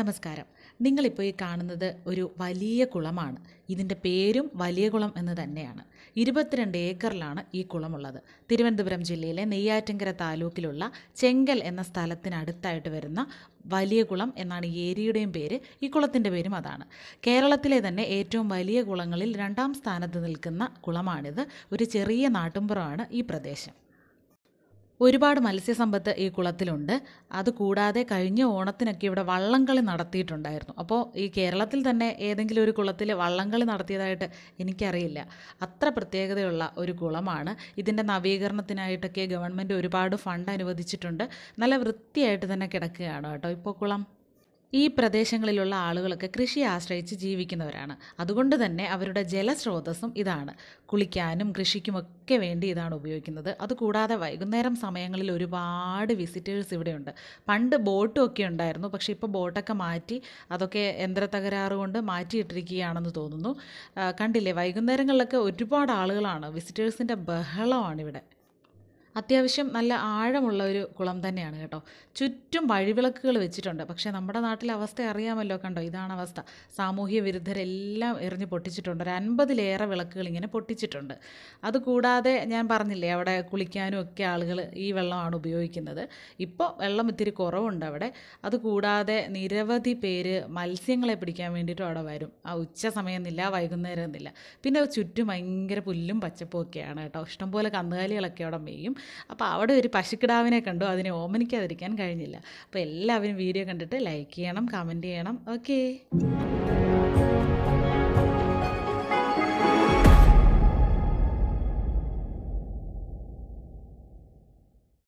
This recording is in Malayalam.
നമസ്കാരം നിങ്ങളിപ്പോൾ ഈ കാണുന്നത് ഒരു വലിയ കുളമാണ് ഇതിൻ്റെ പേരും വലിയ കുളം എന്ന് തന്നെയാണ് ഇരുപത്തിരണ്ട് ഏക്കറിലാണ് ഈ കുളമുള്ളത് തിരുവനന്തപുരം ജില്ലയിലെ നെയ്യാറ്റിൻകര താലൂക്കിലുള്ള ചെങ്കൽ എന്ന സ്ഥലത്തിനടുത്തായിട്ട് വരുന്ന വലിയ കുളം എന്നാണ് ഈ ഏരിയയുടെയും പേര് ഈ കുളത്തിൻ്റെ പേരും അതാണ് കേരളത്തിലെ തന്നെ ഏറ്റവും വലിയ കുളങ്ങളിൽ രണ്ടാം സ്ഥാനത്ത് നിൽക്കുന്ന കുളമാണിത് ഒരു ചെറിയ നാട്ടുമ്പുറമാണ് ഈ പ്രദേശം ഒരുപാട് മത്സ്യസമ്പത്ത് ഈ കുളത്തിലുണ്ട് അതുകൂടാതെ കഴിഞ്ഞ ഓണത്തിനൊക്കെ ഇവിടെ വള്ളംകളി നടത്തിയിട്ടുണ്ടായിരുന്നു അപ്പോൾ ഈ കേരളത്തിൽ തന്നെ ഏതെങ്കിലും ഒരു കുളത്തിൽ വള്ളംകളി നടത്തിയതായിട്ട് എനിക്കറിയില്ല അത്ര പ്രത്യേകതയുള്ള ഒരു കുളമാണ് ഇതിൻ്റെ നവീകരണത്തിനായിട്ടൊക്കെ ഗവൺമെൻറ് ഒരുപാട് ഫണ്ട് അനുവദിച്ചിട്ടുണ്ട് നല്ല വൃത്തിയായിട്ട് തന്നെ കിടക്കുകയാണ് കേട്ടോ ഇപ്പോൾ കുളം ഈ പ്രദേശങ്ങളിലുള്ള ആളുകളൊക്കെ കൃഷിയെ ആശ്രയിച്ച് ജീവിക്കുന്നവരാണ് അതുകൊണ്ട് തന്നെ അവരുടെ ജലസ്രോതസ്സും ഇതാണ് കുളിക്കാനും കൃഷിക്കുമൊക്കെ വേണ്ടി ഇതാണ് ഉപയോഗിക്കുന്നത് അതുകൂടാതെ വൈകുന്നേരം സമയങ്ങളിൽ ഒരുപാട് വിസിറ്റേഴ്സ് ഇവിടെയുണ്ട് പണ്ട് ബോട്ടും ഒക്കെ ഉണ്ടായിരുന്നു പക്ഷേ ഇപ്പോൾ ബോട്ടൊക്കെ മാറ്റി അതൊക്കെ യന്ത്ര തകരാറ് കൊണ്ട് മാറ്റിയിട്ടിരിക്കുകയാണെന്ന് തോന്നുന്നു ആ, കണ്ടില്ലേ വൈകുന്നേരങ്ങളിലൊക്കെ ഒരുപാട് ആളുകളാണ് വിസിറ്റേഴ്സിൻ്റെ ബഹളമാണ് ഇവിടെ അത്യാവശ്യം നല്ല ആഴമുള്ള ഒരു കുളം തന്നെയാണ് കേട്ടോ ചുറ്റും വഴിവിളക്കുകൾ വെച്ചിട്ടുണ്ട് പക്ഷേ നമ്മുടെ നാട്ടിലെ അവസ്ഥ അറിയാമല്ലോ കണ്ടോ ഇതാണ് അവസ്ഥ സാമൂഹ്യ വിരുദ്ധരെല്ലാം എറിഞ്ഞ് പൊട്ടിച്ചിട്ടുണ്ട് ഒരു അൻപതിലേറെ വിളക്കുകൾ ഇങ്ങനെ പൊട്ടിച്ചിട്ടുണ്ട് അതുകൂടാതെ ഞാൻ പറഞ്ഞില്ലേ അവിടെ കുളിക്കാനും ഒക്കെ ആളുകൾ ഈ വെള്ളമാണ് ഉപയോഗിക്കുന്നത് ഇപ്പോൾ വെള്ളം ഇത്തിരി കുറവുണ്ട് അവിടെ അതുകൂടാതെ നിരവധി പേര് മത്സ്യങ്ങളെ പിടിക്കാൻ വേണ്ടിയിട്ടും അവിടെ വരും ആ ഉച്ച സമയം എന്നില്ല വൈകുന്നേരം എന്നില്ല പിന്നെ ചുറ്റും ഭയങ്കര പുല്ലും പച്ചപ്പും ഒക്കെയാണ് കേട്ടോ ഇഷ്ടംപോലെ കന്നുകാലികളൊക്കെ അവിടെ മേയും അപ്പോൾ അവിടെ ഒരു പശുക്കിടാവിനെ കണ്ടു അതിനെ ഓമനിക്കാതിരിക്കാൻ കഴിഞ്ഞില്ല അപ്പോൾ എല്ലാവരും വീഡിയോ കണ്ടിട്ട് ലൈക്ക് ചെയ്യണം കമൻറ്റ് ചെയ്യണം ഓക്കേ